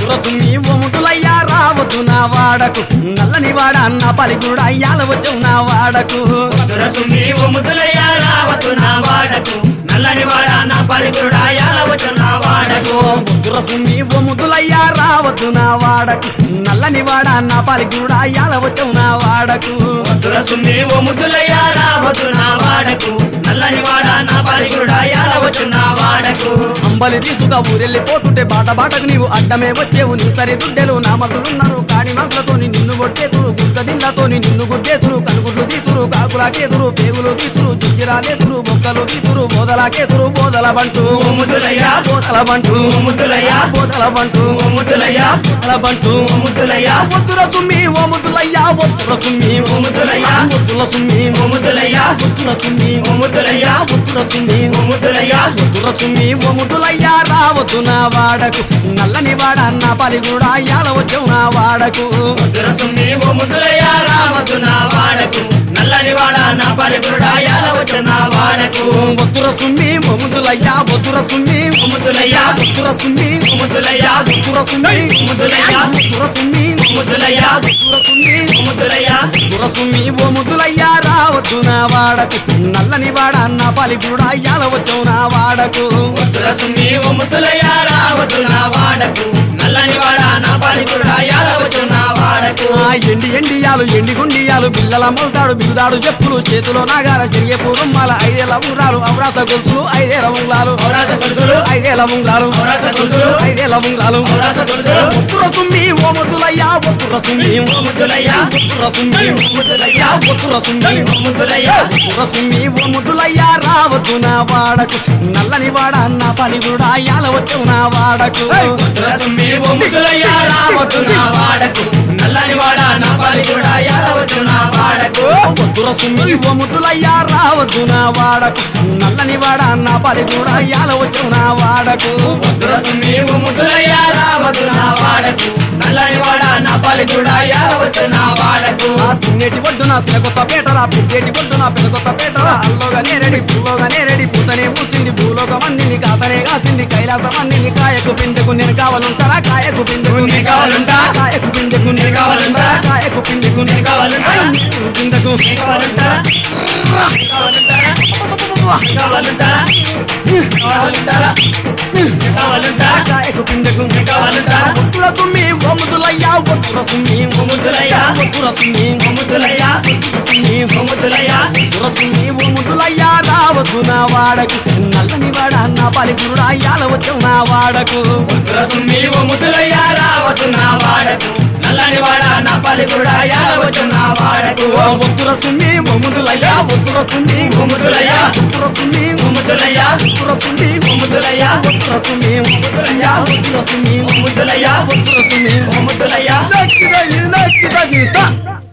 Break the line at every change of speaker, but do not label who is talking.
తురసుని ఒముతులయ్యా రావద్దు నా వాడకు నల్లని వాడ అన్న పలికుడు అయ్యాల వచ్చు నా వాడకు
దురసుని ముద్దులయ్య రావతు నా వాడకు నల్లని వాడ నా పరిగుడా యాలవచ్చు నా వాడకు
తురసుని ఒముతులయ్యా రావద్దు నా వాడకు నల్లని వాడ అన్న పలికుడు అయ్యాల వచ్చు నా వాడకు
దురసుని ముద్దులయ్య రావతు నా వాడకు నల్లని వాడ నా పరిగుడా యాలవచ్చు నా వాడకు
అంబలి తీసుగా ఊరెళ్ళిపోతుంటే బాట బాటకు నీవు అడ్డమే వచ్చేవు నీ సరి దుడ్డెలు నా మతులున్నారు కాడి మతులతోని నిన్ను కొట్టేతురు గుంత దిండ్లతోని నిన్ను గుడ్డేతురు కనుగుడ్లు తీతురు కాకులాకేతురు పేగులు తీతురు జుజ్జిరాలేతురు బొక్కలు తీతురు బోదలాకేతురు బోదల బంటు
ముద్దులయ్య
బోదల బంటు
ముద్దులయ్య
బోదల బంటు
ముద్దులయ్య
బోదల బంటు
ముద్దులయ్య
ఒత్తుర సుమ్మి ఓ ముద్దులయ్యా ఒత్తుర సుమ్మి
ఓ ముద్దులయ్య.
ఒత్తుల సుమ్మి
ముద్దులయ్య
ఒత్తుల సుమ్మి
ముద్దులయ్య
ఒత్తుల సుమ్మి
ముద్దులయ్య
తురసుమి ఒముతులయ్యా రావద్దు నా వాడకు నల్లని వాడ అన్న పలిగుడా యాల వచ్చు నా వాడకు
దురసుని ముద్దులయ్య రావతు నా వాడకు నల్లని వాడ నా పరిగుడా యాలవచ్చు నా వాడకు
ఒత్తుర సుమ్మి ఒముతులయ్యా ఒత్తుర సుమ్మి
ముద్దులయ్య
ఒత్తుర సుమ్మి
ముద్దులయ్య
ఒత్తుర సుమ్మి
ముద్దులయ్య
ఒత్తుర సుమ్మి
ముద్దులయ్య
ఒత్తుర సుమ్మి
ముద్దులయ్య
ఒత్తుర సుమ్మి ఒముతులయ్యా రావద్దు నా వాడకు నల్లని వాడ అన్న పలిగుడా యాల వచ్చు నా వాడకు
దురసుని ముద్దులయ్య రావతు నా వాడకు నల్లని వాడ నా పరిగుడా యాలవచ్చు నా వాడకు
ఆ ఎండి ఎండియాలు ఎండి గుండియాలు పిల్లల మొలతాడు బిరుదాడు చెప్పులు చేతిలో నాగాల సిరియ పూర్వమ్మాల ఐదేల ఉంగరాలు అవరాత గొలుసులు ఐదేల ఉంగరాలు
ఔరాస గొలుసులు
ఐదేల ఉంగరాలు
ఔరాస గొలుసులు
ఐదేల ఉంగరాలు
ఔరాస గొలుసులు
ఒత్తుర సుమ్మి ఓ ముద్దులయ్యా ఒత్తుర సుమ్మి
ముద్దులయ్య
ఒత్తుర సుమ్మి
ముద్దులయ్య
ఒత్తుర సుమ్మి
ముద్దులయ్య
ఒత్తుర సుమ్మి ఓ ముద్దులయ్యా రావద్దు నా వాడకు నల్లని వాడ అన్న పని కూడా యాలవచ్చు నా వాడకు
దురసుని ముద్దులయ్య రావతు నా వాడకు నల్లని వాడ నా పరిగుడా యాలవచ్చు నా వాడకు
ఒత్తుర సుమ్మి ఓ ముద్దులయ్యా రావద్దు నా వాడకు నల్లని వాడ అన్న పని కూడా యాలవచ్చు నా వాడకు
దురసుని ముద్దులయ్య రావతు నా వాడకు నల్లని వాడ నా పరిగుడా యాలవచ్చు నా వాడకు
ఆ సిన్నెటి ఒడ్డున సినకొత్త పేటరా పిచ్చేటి ఒడ్డున పినకొత్త పేటరా అల్లోగా నేరడి పుల్లోగా నేరడి పూతనే పూసింది భూలోక మందిని కాతనే కాసింది కైలాస మందిని కాయకు పిందెకు నేను కావాలంటారా కాయకు పిందెకు నేను కావాలంటా కాయకు పిందెకు నేను కావాలంటా కాయకు పిందెకు నేను కావాలంటా పిందెకు
కావాలంటారా కావాలంటారా కావాలంటారా కావాలంటారా కావాలంటారా
కాయకు పిందెకు
కావాలంటా?
ఒత్తుల సుమ్మి ఒమ్ముదులయ్యా ఒత్తుల సుమ్మి
ముద్దులయ్య
ఒత్తుల సుమ్మి
ముద్దులయ్య
సుమ్మి
ముద్దులయ్య
తురసుని ముద్దులయ్యా రావద్దు నా వాడకు నల్లని వాడ అన్న పలికురుడా యాలవచ్చు నా వాడకు
దురసుని ముద్దులయ్య రావతు నా వాడకు నల్లని వాడ నా పలిగుడా యాలవచ్చు నా వాడకు
ఒత్తురసుని ముద్దులయ్యా ఒత్తురసుని
ముద్దులయ్య
ఒత్తురసుని
ముద్దులయ్య
ఒత్తురసుని
ముద్దులయ్య
ఒత్తురసుని
ముద్దులయ్య
ఒత్తురసుని
ముద్దులయ్య
ఒత్తురసుని
ముద్దులయ్య
నచ్చిదని నచ్చిదని